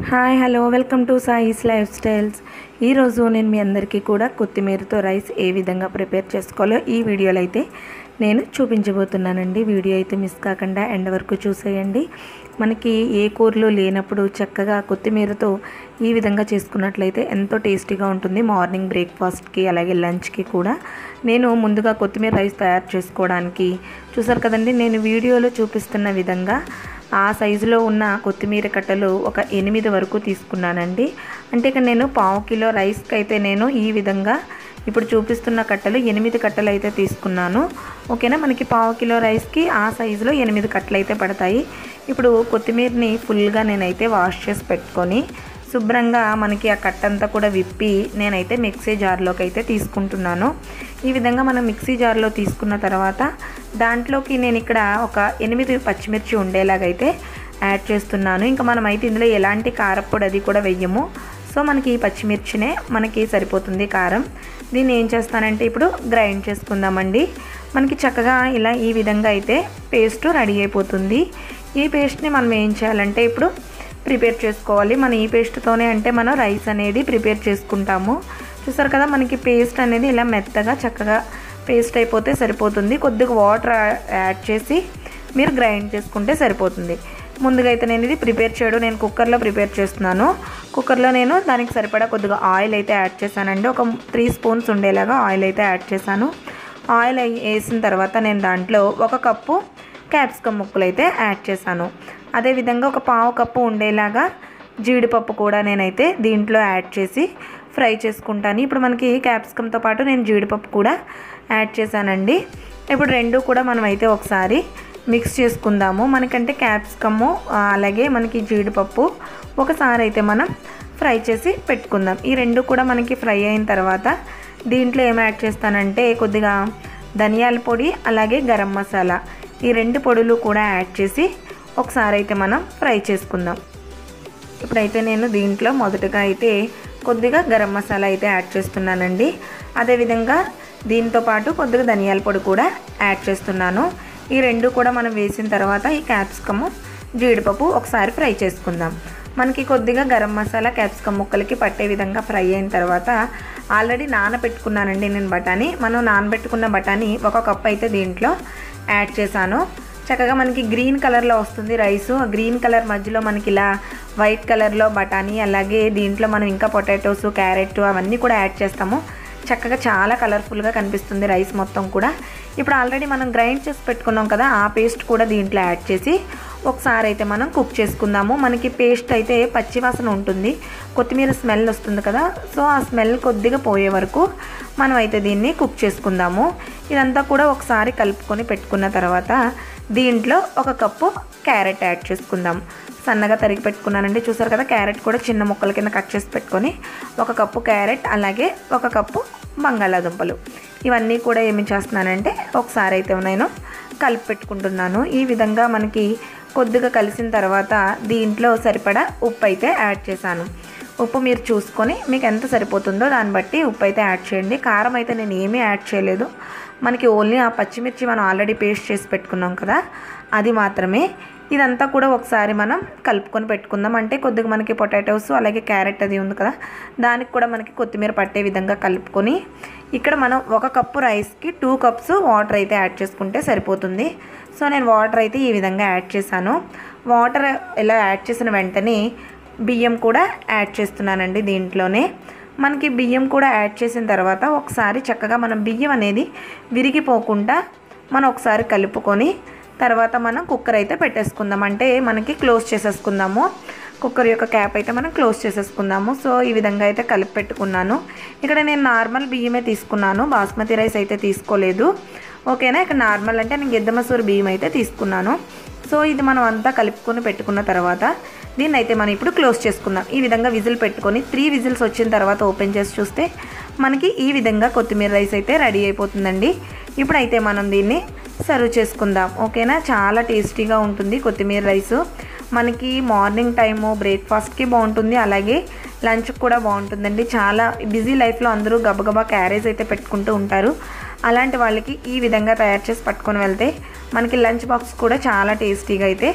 hi hello welcome to Sai's life styles ఈరోజు నేను మీ అందరికీ కూడా కొత్తిమీరతో రైస్ ఏ విధంగా ప్రిపేర్ చేసుకోవాలో ఈ వీడియోలో అయితే నేను చూపించబోతున్నానండి వీడియో అయితే మిస్ కాకుండా ఎండ్ వరకు చూసేయండి మనకి ఏ కూరలు లేనప్పుడు చక్కగా కొత్తిమీరతో ఈ విధంగా చేసుకున్నట్లయితే ఎంతో టేస్టీగా ఉంటుంది మార్నింగ్ బ్రేక్ఫాస్ట్కి అలాగే లంచ్కి కూడా నేను ముందుగా కొత్తిమీర రైస్ తయారు చేసుకోవడానికి చూసారు కదండి నేను వీడియోలో చూపిస్తున్న విధంగా ఆ సైజులో ఉన్న కొత్తిమీర కట్టలు ఒక ఎనిమిది వరకు తీసుకున్నానండి అంటే ఇక నేను పావు కిలో రైస్కి అయితే నేను ఈ విధంగా ఇప్పుడు చూపిస్తున్న కట్టలు ఎనిమిది కట్టలు అయితే తీసుకున్నాను ఓకేనా మనకి పావు కిలో రైస్కి ఆ సైజులో ఎనిమిది కట్టలు అయితే పడతాయి ఇప్పుడు కొత్తిమీరని ఫుల్గా నేనైతే వాష్ చేసి పెట్టుకొని శుభ్రంగా మనకి ఆ కట్టంతా కూడా విప్పి నేనైతే మిక్సీ జార్లోకి అయితే తీసుకుంటున్నాను ఈ విధంగా మనం మిక్సీ జార్లో తీసుకున్న తర్వాత దాంట్లోకి నేను ఇక్కడ ఒక ఎనిమిది పచ్చిమిర్చి ఉండేలాగైతే యాడ్ చేస్తున్నాను ఇంకా మనం అయితే ఇందులో ఎలాంటి కారప్పొడి అది కూడా వెయ్యము సో మనకి ఈ పచ్చిమిర్చినే మనకి సరిపోతుంది కారం దీన్ని ఏం చేస్తానంటే ఇప్పుడు గ్రైండ్ చేసుకుందామండి మనకి చక్కగా ఇలా ఈ విధంగా అయితే పేస్ట్ రెడీ అయిపోతుంది ఈ పేస్ట్ని మనం ఏం చేయాలంటే ఇప్పుడు ప్రిపేర్ చేసుకోవాలి మన ఈ పేస్ట్తోనే అంటే మనం రైస్ అనేది ప్రిపేర్ చేసుకుంటాము చూసారు కదా మనకి పేస్ట్ అనేది ఇలా మెత్తగా చక్కగా పేస్ట్ అయిపోతే సరిపోతుంది కొద్దిగా వాటర్ యాడ్ చేసి మీరు గ్రైండ్ చేసుకుంటే సరిపోతుంది ముందుగా అయితే నేను ఇది ప్రిపేర్ చేయడం నేను కుక్కర్లో ప్రిపేర్ చేస్తున్నాను కుక్కర్లో నేను దానికి సరిపడా కొద్దిగా ఆయిల్ అయితే యాడ్ చేశానండి ఒక త్రీ స్పూన్స్ ఉండేలాగా ఆయిల్ అయితే యాడ్ చేశాను ఆయిల్ వేసిన తర్వాత నేను దాంట్లో ఒక కప్పు క్యాప్సికమ్ ముక్కలు అయితే యాడ్ చేశాను అదేవిధంగా ఒక పావు కప్పు ఉండేలాగా జీడిపప్పు కూడా నేనైతే దీంట్లో యాడ్ చేసి ఫ్రై చేసుకుంటాను ఇప్పుడు మనకి క్యాప్సికమ్తో పాటు నేను జీడిపప్పు కూడా యాడ్ చేశానండి ఇప్పుడు రెండు కూడా మనం అయితే ఒకసారి మిక్స్ చేసుకుందాము మనకంటే క్యాప్సికము అలాగే మనకి జీడిపప్పు ఒకసారి అయితే మనం ఫ్రై చేసి పెట్టుకుందాం ఈ రెండు కూడా మనకి ఫ్రై అయిన తర్వాత దీంట్లో ఏం యాడ్ చేస్తానంటే కొద్దిగా ధనియాల పొడి అలాగే గరం మసాలా ఈ రెండు పొడులు కూడా యాడ్ చేసి ఒకసారి అయితే మనం ఫ్రై చేసుకుందాం ఇప్పుడైతే నేను దీంట్లో మొదటగా అయితే కొద్దిగా గరం మసాలా అయితే యాడ్ చేస్తున్నానండి అదేవిధంగా దీంతో పాటు కొద్దిగా ధనియాల పొడి కూడా యాడ్ చేస్తున్నాను ఈ రెండు కూడా మనం వేసిన తర్వాత ఈ క్యాప్సికము జీడిపప్పు ఒకసారి ఫ్రై చేసుకుందాం మనకి కొద్దిగా గరం మసాలా క్యాప్సికమ్ ముక్కలకి పట్టే విధంగా ఫ్రై అయిన తర్వాత ఆల్రెడీ నానబెట్టుకున్నానండి నేను బఠానీ మనం నానబెట్టుకున్న బఠానీ ఒక కప్ అయితే దీంట్లో యాడ్ చేశాను చక్కగా మనకి గ్రీన్ కలర్లో వస్తుంది రైస్ గ్రీన్ కలర్ మధ్యలో మనకి ఇలా వైట్ కలర్లో బఠానీ అలాగే దీంట్లో మనం ఇంకా పొటాటోస్ క్యారెట్ అవన్నీ కూడా యాడ్ చేస్తాము చక్కగా చాలా కలర్ఫుల్గా కనిపిస్తుంది రైస్ మొత్తం కూడా ఇప్పుడు ఆల్రెడీ మనం గ్రైండ్ చేసి పెట్టుకున్నాం కదా ఆ పేస్ట్ కూడా దీంట్లో యాడ్ చేసి ఒకసారి అయితే మనం కుక్ చేసుకుందాము మనకి పేస్ట్ అయితే పచ్చివాసన ఉంటుంది కొత్తిమీర స్మెల్ వస్తుంది కదా సో ఆ స్మెల్ కొద్దిగా పోయే వరకు మనం అయితే దీన్ని కుక్ చేసుకుందాము ఇదంతా కూడా ఒకసారి కలుపుకొని పెట్టుకున్న తర్వాత దీంట్లో ఒక కప్పు క్యారెట్ యాడ్ చేసుకుందాం సన్నగా తరిగి పెట్టుకున్నానండి చూసారు కదా క్యారెట్ కూడా చిన్న ముక్కల కింద కట్ చేసి పెట్టుకొని ఒక కప్పు క్యారెట్ అలాగే ఒక కప్పు బంగాళాదుంపలు ఇవన్నీ కూడా ఏమి చేస్తున్నానంటే ఒకసారి అయితే నేను కలిపి పెట్టుకుంటున్నాను ఈ విధంగా మనకి కొద్దిగా కలిసిన తర్వాత దీంట్లో సరిపడా ఉప్పు అయితే యాడ్ చేశాను ఉప్పు మీరు చూసుకొని మీకు ఎంత సరిపోతుందో దాన్ని బట్టి ఉప్పు అయితే యాడ్ చేయండి కారం అయితే నేను ఏమీ యాడ్ చేయలేదు మనకి ఓన్లీ ఆ పచ్చిమిర్చి మనం ఆల్రెడీ పేస్ట్ చేసి పెట్టుకున్నాం కదా అది మాత్రమే ఇదంతా కూడా ఒకసారి మనం కలుపుకొని పెట్టుకుందాం అంటే కొద్దిగా మనకి పొటాటోస్ అలాగే క్యారెట్ అది ఉంది కదా దానికి కూడా మనకి కొత్తిమీర పట్టే విధంగా కలుపుకొని ఇక్కడ మనం ఒక కప్పు రైస్కి టూ కప్స్ వాటర్ అయితే యాడ్ చేసుకుంటే సరిపోతుంది సో నేను వాటర్ అయితే ఈ విధంగా యాడ్ చేశాను వాటర్ ఇలా యాడ్ చేసిన వెంటనే బియ్యం కూడా యాడ్ చేస్తున్నానండి దీంట్లోనే మనకి బియ్యం కూడా యాడ్ చేసిన తర్వాత ఒకసారి చక్కగా మనం బియ్యం అనేది విరిగిపోకుండా మనం ఒకసారి కలుపుకొని తర్వాత మనం కుక్కర్ అయితే పెట్టేసుకుందాం అంటే మనకి క్లోజ్ చేసేసుకుందాము కుక్కర్ యొక్క క్యాప్ అయితే మనం క్లోజ్ చేసేసుకుందాము సో ఈ విధంగా అయితే కలిపి పెట్టుకున్నాను ఇక్కడ నేను నార్మల్ బియ్యమే తీసుకున్నాను బాస్మతి రైస్ అయితే తీసుకోలేదు ఓకేనా ఇక్కడ నార్మల్ అంటే నేను గిద్దమసూరు బియ్యం అయితే తీసుకున్నాను సో ఇది మనం అంతా కలుపుకొని పెట్టుకున్న తర్వాత దీన్ని అయితే మనం ఇప్పుడు క్లోజ్ చేసుకుందాం ఈ విధంగా విజిల్ పెట్టుకొని త్రీ విజిల్స్ వచ్చిన తర్వాత ఓపెన్ చేసి చూస్తే మనకి ఈ విధంగా కొత్తిమీర రైస్ అయితే రెడీ అయిపోతుందండి ఇప్పుడైతే మనం దీన్ని సర్వ్ చేసుకుందాం ఓకేనా చాలా టేస్టీగా ఉంటుంది కొత్తిమీర రైస్ మనకి మార్నింగ్ టైము బ్రేక్ఫాస్ట్కి బాగుంటుంది అలాగే లంచ్కి కూడా బాగుంటుందండి చాలా బిజీ లైఫ్లో అందరూ గబగబా క్యారేజ్ అయితే పెట్టుకుంటూ ఉంటారు అలాంటి వాళ్ళకి ఈ విధంగా తయారు చేసి పట్టుకొని వెళ్తే మనకి లంచ్ బాక్స్ కూడా చాలా టేస్టీగా అయితే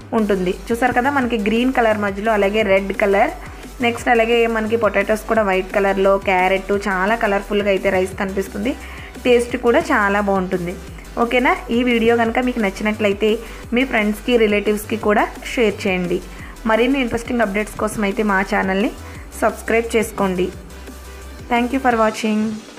ఉంటుంది చూసారు కదా మనకి గ్రీన్ కలర్ మధ్యలో అలాగే రెడ్ కలర్ నెక్స్ట్ అలాగే మనకి పొటాటోస్ కూడా వైట్ కలర్లో క్యారెట్ చాలా కలర్ఫుల్గా అయితే రైస్ కనిపిస్తుంది టేస్ట్ కూడా చాలా బాగుంటుంది ఓకేనా ఈ వీడియో కనుక మీకు నచ్చినట్లయితే మీ ఫ్రెండ్స్కి రిలేటివ్స్కి కూడా షేర్ చేయండి మరిన్ని ఇంట్రెస్టింగ్ అప్డేట్స్ కోసం అయితే మా ఛానల్ని సబ్స్క్రైబ్ చేసుకోండి థ్యాంక్ యూ ఫర్ వాచింగ్